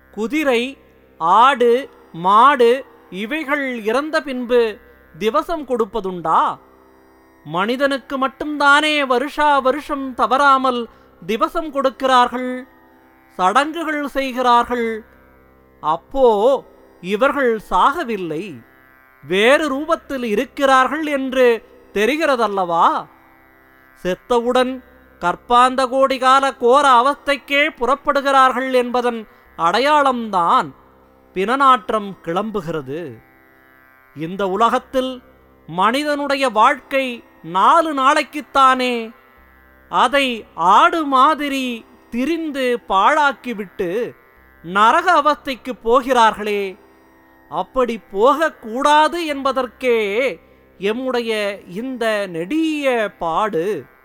குதிரை ஆடு மாடு இவைகள் இறந்த பின்பு திவசம் கொடுப்பதுண்டா மனிதனுக்கு மட்டும்தானே வருஷா வருஷம் தவறாமல் திவசம் கொடுக்கிறார்கள் சடங்குகள் செய்கிறார்கள் அப்போ இவர்கள் சாகவில்லை வேறு ரூபத்தில் இருக்கிறார்கள் என்று தெரிகிறதல்லவா செத்தவுடன் கற்பாந்த கோடி கால கோர அவஸ்தைக்கே புறப்படுகிறார்கள் என்பதன் அடையாளம்தான் பிணநாற்றம் கிளம்புகிறது இந்த உலகத்தில் மனிதனுடைய வாழ்க்கை நாலு நாளைக்குத்தானே அதை ஆடு மாதிரி திரிந்து பாழாக்கிவிட்டு நரக அவஸ்தைக்கு போகிறார்களே அப்படி போகக்கூடாது என்பதற்கே எம்முடைய இந்த நெடிய பாடு